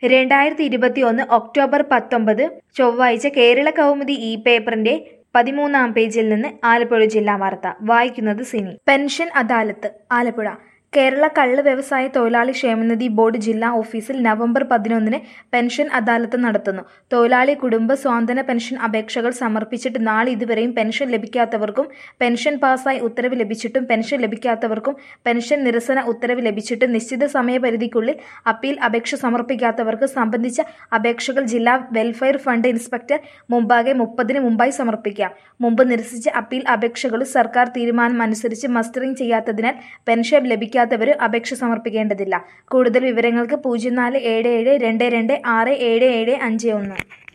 രണ്ടായിരത്തി ഇരുപത്തി ഒന്ന് ഒക്ടോബർ പത്തൊമ്പത് ചൊവ്വാഴ്ച കേരള കൗമുദി ഇ പേപ്പറിന്റെ പതിമൂന്നാം പേജിൽ നിന്ന് ആലപ്പുഴ ജില്ലാ വാർത്ത വായിക്കുന്നത് സിനി പെൻഷൻ അദാലത്ത് ആലപ്പുഴ കേരള കള്ള് വ്യവസായ തൊഴിലാളി ക്ഷേമനിധി ബോർഡ് ജില്ലാ ഓഫീസിൽ നവംബർ പതിനൊന്നിന് പെൻഷൻ അദാലത്ത് നടത്തുന്നു തൊഴിലാളി കുടുംബ സ്വാന്തന പെൻഷൻ അപേക്ഷകൾ സമർപ്പിച്ചിട്ട് നാളെ ഇതുവരെയും പെൻഷൻ ലഭിക്കാത്തവർക്കും പെൻഷൻ പാസ്സായി ഉത്തരവ് ലഭിച്ചിട്ടും പെൻഷൻ ലഭിക്കാത്തവർക്കും പെൻഷൻ നിരസന ഉത്തരവ് ലഭിച്ചിട്ടും നിശ്ചിത സമയപരിധിക്കുള്ളിൽ അപ്പീൽ അപേക്ഷ സമർപ്പിക്കാത്തവർക്ക് സംബന്ധിച്ച അപേക്ഷകൾ ജില്ലാ വെൽഫെയർ ഫണ്ട് ഇൻസ്പെക്ടർ മുമ്പാകെ മുപ്പതിന് മുമ്പായി സമർപ്പിക്കാം മുമ്പ് നിരസിച്ച അപ്പീൽ അപേക്ഷകളും സർക്കാർ തീരുമാനം അനുസരിച്ച് മസ്റ്ററിംഗ് ചെയ്യാത്തതിനാൽ പെൻഷൻ ലഭിക്കാത്തവരും അപേക്ഷ സമർപ്പിക്കേണ്ടതില്ല കൂടുതൽ വിവരങ്ങൾക്ക് പൂജ്യം നാല് ഏഴ് ഏഴ് രണ്ട് രണ്ട് ആറ് ഏഴ് ഏഴ് അഞ്ച് ഒന്ന്